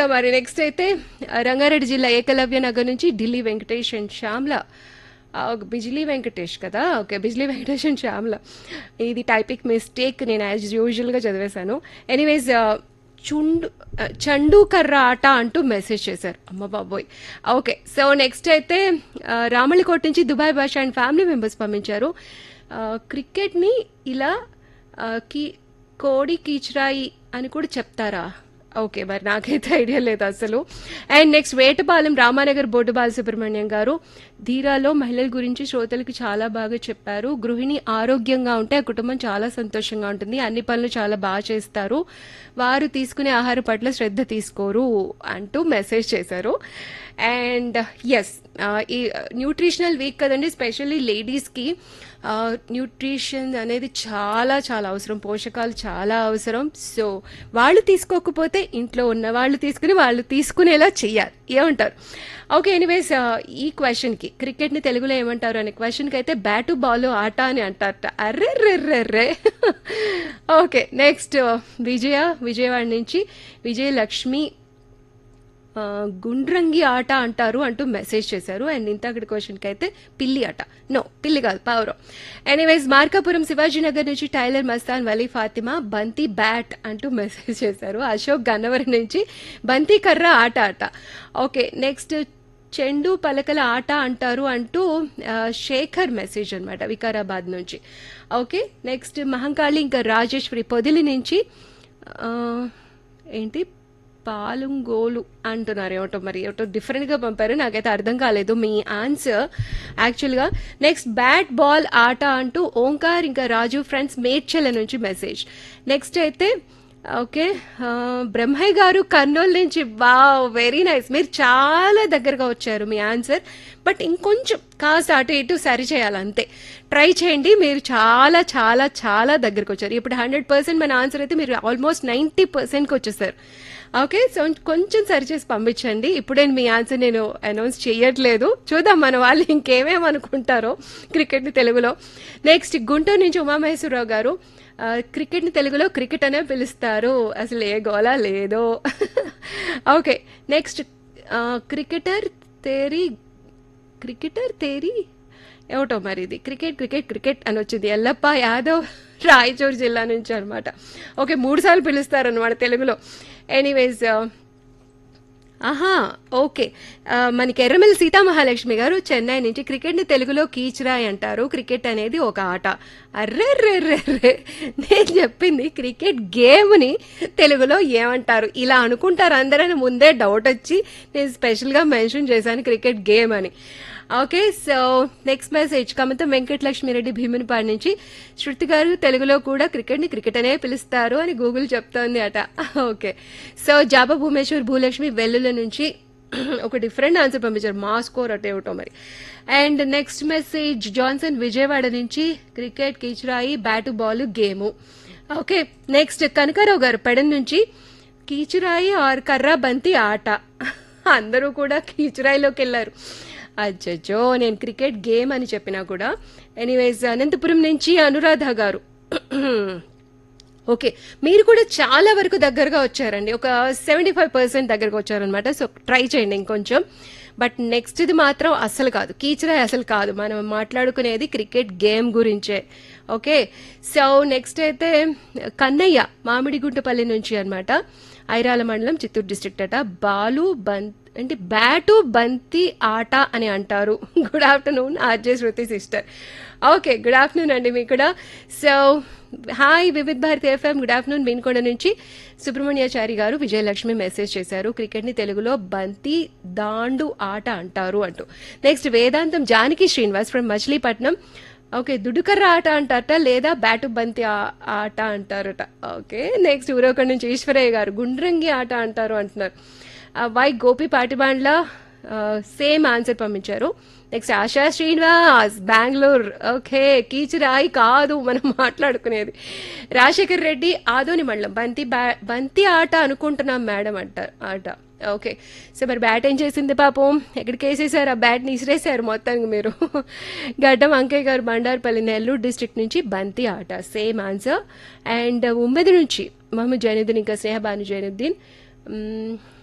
మరి నెక్స్ట్ అయితే ఆ, రంగారెడ్డి జిల్లా ఏకలవ్య నగర్ నుంచి ఢిల్లీ వెంకటేష్ అండ్ శ్యామ్ల ఆ, బిజ్లీ వెంకటేష్ కదా ఓకే బిజ్లీ వెంకటేష్ అండ్ శ్యామ్ల ఇది టైపిక్ మిస్టేక్ నేను యాజ్ యూజువల్గా చదివేశాను ఎనీవేస్ చుండు ఆ, చండు కర్ర ఆట అంటూ మెసేజ్ చేశారు అమ్మ బాబోయ్ ఓకే సో నెక్స్ట్ అయితే ఆ, రామళ్ళకోట నుంచి దుబాయ్ భాష అండ్ ఫ్యామిలీ మెంబర్స్ పంపించారు ఆ, క్రికెట్ని ఇలా ఆ, కీ కోడి కీచురాయి అని కూడా చెప్తారా ఓకే మరి నాకైతే ఐడియా లేదు అసలు and next Vetapalem Ramanagar board Balasubrahmanyam garu ధీరాలో మహిళల గురించి శ్రోతలకు చాలా బాగా చెప్పారు గృహిణి ఆరోగ్యంగా ఉంటే ఆ కుటుంబం చాలా సంతోషంగా ఉంటుంది అన్ని పనులు చాలా బాగా చేస్తారు వారు తీసుకునే ఆహారం పట్ల శ్రద్ధ తీసుకోరు అంటూ మెసేజ్ చేశారు అండ్ ఎస్ ఈ న్యూట్రిషనల్ వీక్ కదండి స్పెషల్లీ లేడీస్కి న్యూట్రిషన్ అనేది చాలా చాలా అవసరం పోషకాలు చాలా అవసరం సో వాళ్ళు తీసుకోకపోతే ఇంట్లో ఉన్న వాళ్ళు తీసుకుని వాళ్ళు తీసుకునేలా చెయ్యాలి ఏమంటారు ఓకే ఎనీవేస్ ఈ క్వశ్చన్కి క్రికెట్ని తెలుగులో ఏమంటారు అనే క్వశ్చన్కి అయితే బ్యాటు బాల్ ఆట అని అంటారట అర్రే రెర్రెర్రే ఓకే నెక్స్ట్ విజయ విజయవాడ నుంచి విజయలక్ష్మి ఆ, గుండ్రంగి ఆట అంటారు అంటూ మెసేజ్ చేశారు అండ్ ఇంతకటి క్వశ్చన్కి అయితే పిల్లి ఆట నో పిల్లి కాదు పావురం ఎనీవేస్ మార్కాపురం శివాజీనగర్ నుంచి టైలర్ మస్తాన్ వలీ ఫాతిమా బంతి బ్యాట్ అంటూ మెసేజ్ చేశారు అశోక్ గన్నవరం నుంచి బంతి కర్ర ఆట ఆట ఓకే నెక్స్ట్ చెండు పలకల ఆట అంటారు అంటూ ఆ, శేఖర్ మెసేజ్ అనమాట వికారాబాద్ నుంచి ఓకే నెక్స్ట్ మహంకాళి ఇంకా రాజేశ్వరి పొదిలి నుంచి ఆ, ఏంటి పాలుంగోలు అంటున్నారు ఏమిటో మరి ఏమిటో డిఫరెంట్గా పంపారు నాకైతే అర్థం కాలేదు మీ ఆన్సర్ యాక్చువల్గా నెక్స్ట్ బ్యాట్ బాల్ ఆట అంటూ ఓంకార్ ఇంకా రాజు ఫ్రెండ్స్ మేడ్చల నుంచి మెసేజ్ నెక్స్ట్ అయితే ఓకే ఆ, బ్రహ్మయ్య గారు కర్నూలు నుంచి వావ్ వెరీ నైస్ మీరు చాలా దగ్గరగా వచ్చారు మీ ఆన్సర్ బట్ ఇంకొంచెం కాస్త అటు ఇటు సరి చేయాలి అంతే ట్రై చేయండి మీరు చాలా చాలా చాలా దగ్గరకు వచ్చారు ఇప్పుడు హండ్రెడ్ పర్సెంట్ మన ఆన్సర్ అయితే మీరు ఆల్మోస్ట్ నైంటీ పర్సెంట్కి వచ్చేసారు ఓకే సో కొంచెం సరి చేసి పంపించండి ఇప్పుడే మీ ఆన్సర్ నేను అనౌన్స్ చేయట్లేదు చూద్దాం మన వాళ్ళు ఇంకేమేమి అనుకుంటారో క్రికెట్ని తెలుగులో నెక్స్ట్ గుంటూరు నుంచి ఉమామహేశ్వరరావు గారు ఆ, క్రికెట్ని తెలుగులో క్రికెట్ అనే పిలుస్తారు అసలు ఏ గోలా లేదో ఓకే నెక్స్ట్ ఆ, క్రికెటర్ తేరీ క్రికెటర్ తేరీ ఏమిటో మరి ఇది క్రికెట్ క్రికెట్ క్రికెట్ అని వచ్చింది ఎల్లప్ప యాదవ్ రాయచూరు జిల్లా నుంచి అనమాట ఓకే మూడు సార్లు పిలుస్తారనమాట తెలుగులో ఎనీవేస్ ఆహా ఓకే ఆ, మనకి ఎర్రమల్లి సీతామహాలక్ష్మి గారు చెన్నై నుంచి క్రికెట్ని తెలుగులో కీచురాయ్ అంటారు క్రికెట్ అనేది ఒక ఆట అర్రెర్రెర్రెర్రే నేను చెప్పింది క్రికెట్ గేమ్ని తెలుగులో ఏమంటారు ఇలా అనుకుంటారు అందరని ముందే డౌట్ వచ్చి నేను స్పెషల్గా మెన్షన్ చేశాను క్రికెట్ గేమ్ అని okay so next message Kamatam Venkatalakshmireddy Bheemunipadu నుంచి శృతి గారు తెలుగులో కూడా క్రికెట్ని క్రికెట్ అనే పిలుస్తారు అని గూగుల్ చెప్తోంది అట ఓకే సో జాబా భూమేశ్వర్ భూలక్ష్మి వెల్లుల నుంచి ఒక డిఫరెంట్ ఆన్సర్ పంపించారు మా స్కోర్ అటే ఏమిటో మరి and next message Johnson Vijayawada నుంచి క్రికెట్ కీచురాయి bat ball game okay next Kanakarao garu Pedana నుంచి కీచురాయి ఆర్ కర్రా బంతి ఆట అందరూ కూడా కీచురాయిలోకి వెళ్ళారు అచ్చచ్చో నేను క్రికెట్ గేమ్ అని చెప్పినా కూడా ఎనీవేస్ అనంతపురం నుంచి అనురాధ గారు ఓకే మీరు కూడా చాలా వరకు దగ్గరగా వచ్చారండి ఒక సెవెంటీ ఫైవ్ పర్సెంట్ దగ్గరకు వచ్చారనమాట సో ట్రై చేయండి ఇంకొంచెం బట్ నెక్స్ట్ ఇది మాత్రం అసలు కాదు కీచరాయ్ అసలు కాదు మనం మాట్లాడుకునేది క్రికెట్ గేమ్ గురించే ఓకే సో నెక్స్ట్ అయితే కన్నయ్య మామిడిగుంటపల్లి నుంచి అనమాట ఐరాల మండలం చిత్తూరు డిస్ట్రిక్ట్ అట బాలు బంత్ అంటే బ్యాటు బంతి ఆట అని అంటారు good afternoon RJ Shruti sister okay good afternoon అండి మీకు కూడా so hi Vividh Bharati FM good afternoon Meenkonda నుంచి సుబ్రహ్మణ్యాచారి గారు విజయలక్ష్మి మెసేజ్ చేశారు క్రికెట్ని తెలుగులో బంతి దాండు ఆట అంటారు అంటూ next Vedantam Janaki Srinivas from Machilipatnam okay దుడుకర్ర ఆట అంటారట లేదా బ్యాటు బంతి ఆ- ఆట అంటారట ఓకే నెక్స్ట్ ఊరొకటి నుంచి ఈశ్వరయ్య గారు గుండ్రంగి ఆట అంటారు అంటున్నారు ఆ, Y Gopi Patibandla same answer పంపించారు నెక్స్ట్ ఆశా శ్రీనివాస్ బెంగళూరు ఓకే కీచురాయి కాదు మనం మాట్లాడుకునేది రాజశేఖర్ రెడ్డి ఆదోని మండలం బంతి బ్యా బంతి ఆట అనుకుంటున్నాం మేడం అంటారు ఆట ఓకే సో మరి బ్యాట్ ఏం చేసింది పాపం ఎక్కడికి వేసేసారు ఆ బ్యాట్ని ఇసిరేసారు మొత్తానికి మీరు గడ్డం అంకయ్య గారు బండార్పల్లి నెల్లూరు డిస్ట్రిక్ట్ నుంచి బంతి ఆట సేమ్ ఆన్సర్ అండ్ ఉమ్మెది నుంచి మహమ్మద్ జైనుద్దీన్ ఇంకా స్నేహబాను జైనుద్దీన్ మ్మ్,